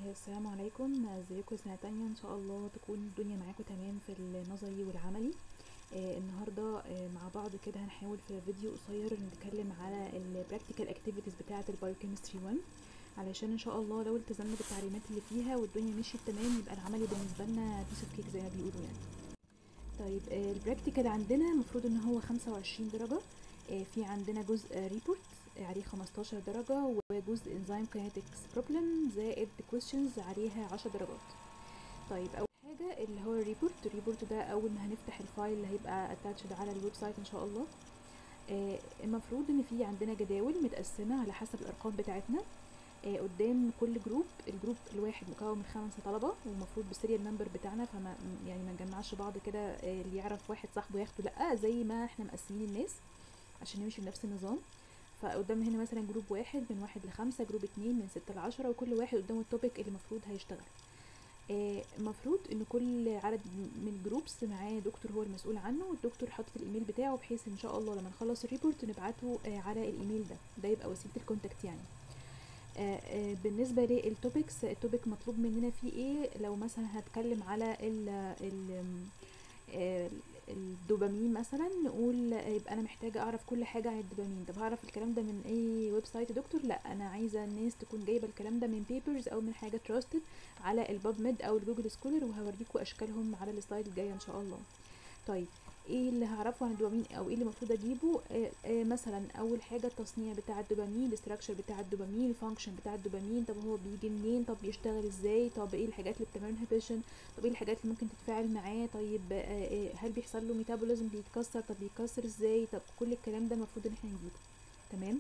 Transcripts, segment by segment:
السلام عليكم ازيكم سنة تانية ان شاء الله تكون الدنيا معاكم تمام في النظري والعملي آه النهاردة آه مع بعض كده هنحاول في فيديو قصير نتكلم على البراكتيكال اكتيفيتيز بتاعة البايوكيمستري 1 علشان ان شاء الله لو التزمنا بالتعليمات اللي فيها والدنيا مشيت تمام يبقى العملي بالنسبة لنا بيس اوف كيك زي ما بيقولوا يعني طيب آه البراكتيكال عندنا المفروض ان هو 25 درجة في عندنا جزء ريبورت عليه 15 درجة وجزء انزيم كينetics بروبلم زائد questions عليها 10 درجات طيب اول حاجة اللي هو الريبورت الريبورت ده اول ما هنفتح الفايل اللي هيبقى اتاتشد على الويب سايت ان شاء الله آه المفروض ان في عندنا جداول متقسمة على حسب الارقام بتاعتنا آه قدام كل جروب الجروب الواحد مكون من خمسة طلبة ومفروض بالسيريال نمبر بتاعنا فما يعني ما نجمعش بعض كده آه اللي يعرف واحد صاحبه ياخده لا زي ما احنا مقسمين الناس عشان نمشي بنفس النظام فقدام هنا مثلا جروب واحد من واحد لخمسة جروب اتنين من ستة لعشرة وكل واحد قدامه التوبيك اللي المفروض هيشتغل المفروض آه ان كل عدد من الجروبس معاه دكتور هو المسؤول عنه والدكتور حاطط الايميل بتاعه بحيث ان شاء الله لما نخلص الريبورت نبعته آه على الايميل ده ده يبقى وسيله الكونتاكت يعني آه بالنسبه للتوبكس التوبيك مطلوب مننا فيه ايه لو مثلا هتكلم على ال ال الدوبامين مثلا نقول يبقى انا محتاجه اعرف كل حاجه عن الدوبامين طب هعرف الكلام ده من اي ويب سايت يا دكتور لا انا عايزه الناس تكون جايبه الكلام ده من بيبرز او من حاجه تراستد على الباب ميد او الجوجل سكولر وهوريكم اشكالهم على السلايد الجايه ان شاء الله طيب ايه اللي هعرفه عن الدوبامين او ايه اللي المفروض اجيبه آه آه مثلا اول حاجه التصنيع بتاع الدوبامين الاستراكشر بتاع الدوبامين الفانكشن بتاع الدوبامين طب هو بيجي منين طب بيشتغل ازاي طب ايه الحاجات اللي بتعمل انهبيشن طب ايه الحاجات اللي ممكن تتفاعل معاه طيب آه هل بيحصل له ميتابوليزم بيتكسر طب بيتكسر ازاي طب كل الكلام ده المفروض ان احنا نجيبه تمام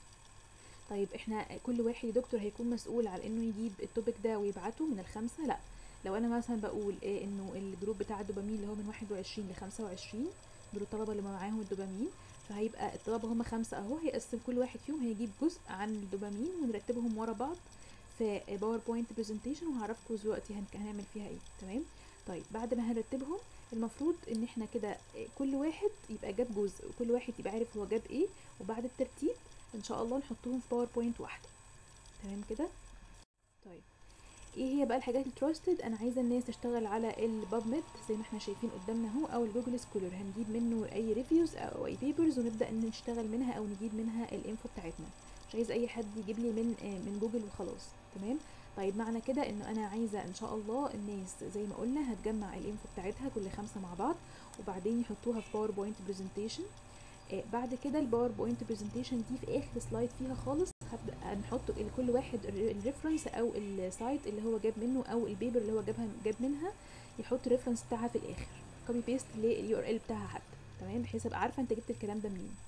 طيب احنا كل واحد دكتور هيكون مسؤول على انه يجيب التوبيك ده ويبعته من الخمسه لا لو انا مثلا بقول إيه انه الجروب بتاع الدوبامين اللي هو من واحد وعشرين لخمسة وعشرين دول الطلبه اللي معاهم الدوبامين فهيبقى الطلبه هم خمسه اهو هيقسم كل واحد فيهم هيجيب جزء عن الدوبامين ونرتبهم ورا بعض في باوربوينت برزنتيشن وهعرفكم دلوقتي هنعمل فيها ايه تمام طيب بعد ما هنرتبهم المفروض ان احنا كده كل واحد يبقى جاب جزء وكل واحد يبقى عارف هو جاب ايه وبعد الترتيب ان شاء الله نحطهم في باوربوينت واحده تمام كده طيب ايه هي بقى الحاجات التراستد انا عايزه الناس تشتغل على الباب ميد زي ما احنا شايفين قدامنا اهو او الجوجل سكولر هنجيب منه اي ريفيوز او اي بيبرز ونبدا ان نشتغل منها او نجيب منها الانفو بتاعتنا مش عايز اي حد يجيب لي من من جوجل وخلاص تمام طيب معنى كده انه انا عايزه ان شاء الله الناس زي ما قلنا هتجمع الانفو بتاعتها كل خمسه مع بعض وبعدين يحطوها في باوربوينت برزنتيشن آه بعد كده الباوربوينت برزنتيشن دي في اخر سلايد فيها خالص هبدا نحط لكل واحد الريفرنس او السايت اللي هو جاب منه او البيبر اللي هو جابها جاب منها يحط الريفرنس بتاعها في الاخر كوبي بيست لليو ار ال بتاعها حتى تمام بحيث ابقى عارفه انت جبت الكلام ده منين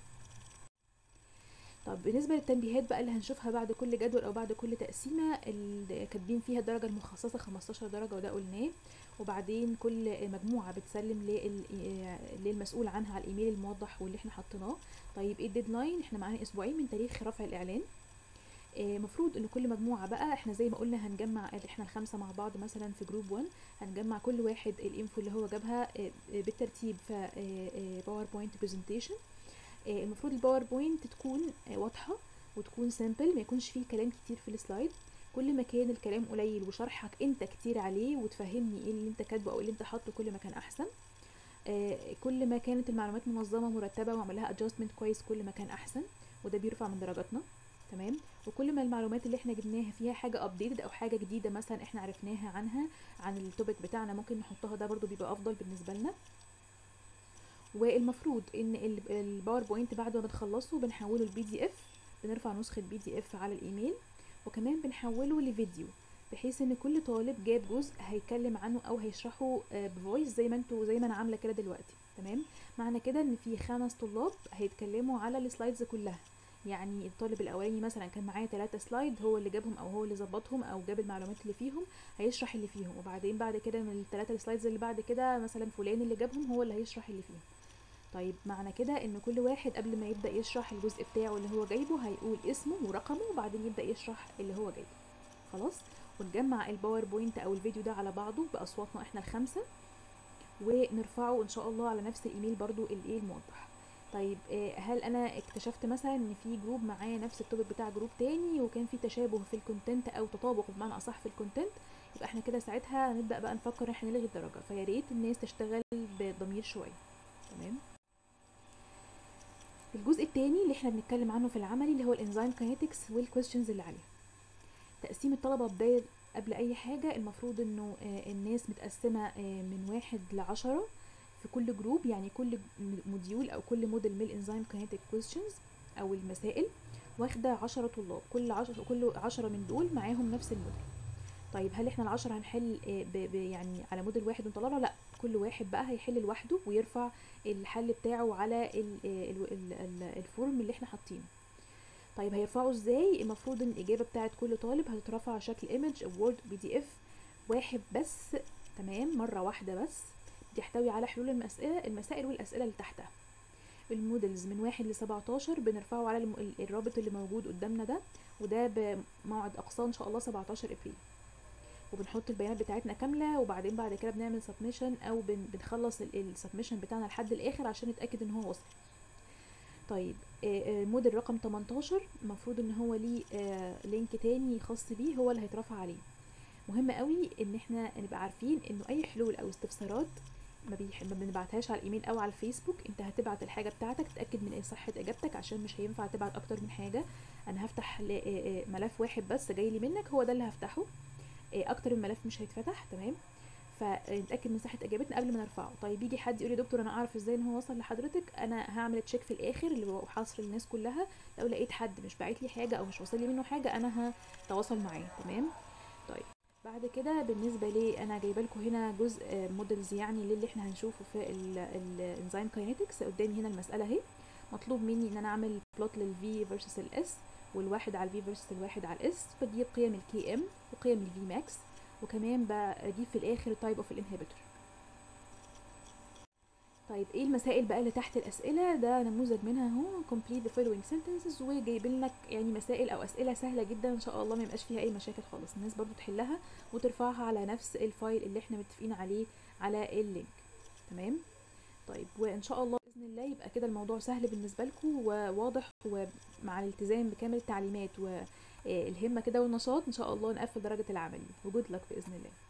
طب بالنسبه للتنبيهات بقى اللي هنشوفها بعد كل جدول او بعد كل تقسيمه اللي كاتبين فيها الدرجه المخصصه 15 درجه وده قلناه وبعدين كل مجموعه بتسلم للمسؤول عنها على الايميل الموضح واللي احنا حطيناه طيب ايه الديدلاين احنا معانا اسبوعين من تاريخ رفع الاعلان المفروض ان كل مجموعه بقى احنا زي ما قلنا هنجمع احنا الخمسه مع بعض مثلا في جروب 1 هنجمع كل واحد الانفو اللي هو جابها بالترتيب في باوربوينت برزنتيشن المفروض الباوربوينت تكون واضحه وتكون سامبل ما يكونش فيه كلام كتير في السلايد كل ما كان الكلام قليل وشرحك انت كتير عليه وتفهمني ايه اللي انت كاتبه او اللي انت حاطه كل ما كان احسن كل ما كانت المعلومات منظمه مرتبه وعملها ادجستمنت كويس كل ما كان احسن وده بيرفع من درجاتنا تمام وكل ما المعلومات اللي احنا جبناها فيها حاجه ابديتد او حاجه جديده مثلا احنا عرفناها عنها عن التوبيك بتاعنا ممكن نحطها ده برضو بيبقى افضل بالنسبه لنا والمفروض ان الباوربوينت بعد ما بنخلصه بنحوله لبي دي اف بنرفع نسخه بي دي اف على الايميل وكمان بنحوله لفيديو بحيث ان كل طالب جاب جزء هيتكلم عنه او هيشرحه بفويس زي ما انتوا زي ما انا عامله كده دلوقتي تمام معنى كده ان في خمس طلاب هيتكلموا على السلايدز كلها يعني الطالب الاولاني مثلا كان معاه ثلاثة سلايد هو اللي جابهم او هو اللي ظبطهم او جاب المعلومات اللي فيهم هيشرح اللي فيهم وبعدين بعد كده من الثلاثة سلايدز اللي بعد كده مثلا فلان اللي جابهم هو اللي هيشرح اللي فيهم طيب معنى كده ان كل واحد قبل ما يبدا يشرح الجزء بتاعه اللي هو جايبه هيقول اسمه ورقمه وبعدين يبدا يشرح اللي هو جايبه خلاص ونجمع الباوربوينت او الفيديو ده على بعضه باصواتنا احنا الخمسه ونرفعه ان شاء الله على نفس الايميل برضو الايه الموضح طيب آه، هل انا اكتشفت مثلا ان في جروب معايا نفس التوبيك بتاع جروب تاني وكان في تشابه في الكونتنت او تطابق بمعنى اصح في الكونتنت يبقى احنا كده ساعتها نبدا بقى نفكر احنا نلغي الدرجه فيا ريت الناس تشتغل بضمير شويه تمام الجزء التاني اللي احنا بنتكلم عنه في العملي اللي هو الانزيم كاينetics والكويستشنز اللي عليها تقسيم الطلبه بدايه قبل اي حاجه المفروض انه آه، الناس متقسمه آه، من واحد لعشرة في كل جروب يعني كل موديول او كل موديل من الانزيم كاينيتيك كويستشنز او المسائل واخده عشرة طلاب كل عشرة كل عشرة من دول معاهم نفس الموديل طيب هل احنا العشرة هنحل آه، ب ب يعني على موديل واحد ونطلعه لا كل واحد بقى هيحل لوحده ويرفع الحل بتاعه على ال ال ال ال الفورم اللي احنا حاطينه طيب هيرفعه ازاي المفروض ان الاجابه بتاعت كل طالب هتترفع على شكل ايمج او وورد بي دي اف واحد بس تمام مره واحده بس بيحتوي على حلول المسألة المسائل والأسئلة اللي تحتها المودلز من واحد لسبعتاشر بنرفعه على الم- ال- الرابط اللي موجود قدامنا ده وده بموعد أقصاه إن شاء الله سبعتاشر أبريل وبنحط البيانات بتاعتنا كاملة وبعدين بعد كده بنعمل سبمشن أو بن بنخلص السبمشن بتاعنا لحد الآخر عشان نتأكد إن هو وصل طيب آه، آه، موديل رقم 18 المفروض ان هو ليه آه، لينك تاني خاص بيه هو اللي هيترفع عليه مهم قوي ان احنا نبقى عارفين انه اي حلول او استفسارات ما, بيح... ما بنبعتهاش على الايميل او على الفيسبوك انت هتبعت الحاجه بتاعتك تتاكد من ايه صحه اجابتك عشان مش هينفع تبعت اكتر من حاجه انا هفتح ل- آه، آه، ملف واحد بس جاي لي منك هو ده اللي هفتحه آه، اكتر من ملف مش هيتفتح تمام فنتاكد من صحه اجابتنا قبل ما نرفعه طيب يجي حد يقول لي دكتور انا اعرف ازاي ان هو وصل لحضرتك انا هعمل تشيك في الاخر اللي هو حصر للناس كلها لو لقيت حد مش باعت لي حاجه او مش واصل لي منه حاجه انا هتواصل معاه تمام طيب بعد كده بالنسبه لي انا جايبه لكم هنا جزء موديلز يعني للي احنا هنشوفه في الانزيم كاينetics قدامي هنا المساله اهي مطلوب مني ان انا اعمل بلوت للفي فيرسس الاس والواحد على الفي فيرسس الواحد على الاس بجيب قيم الكي ام وقيم الفي ماكس وكمان بجيب في الاخر تايب اوف الانهبيتور طيب ايه المسائل بقى اللي تحت الاسئله ده نموذج منها اهو complete the following sentences وجايبين لك يعني مسائل او اسئله سهله جدا ان شاء الله ما يبقاش فيها اي مشاكل خالص الناس برضو تحلها وترفعها على نفس الفايل اللي احنا متفقين عليه على اللينك تمام طيب وان شاء الله باذن الله يبقى كده الموضوع سهل بالنسبه لكم وواضح ومع الالتزام بكامل التعليمات والهمه كده والنشاط ان شاء الله نقفل درجه العملي وجود لك باذن الله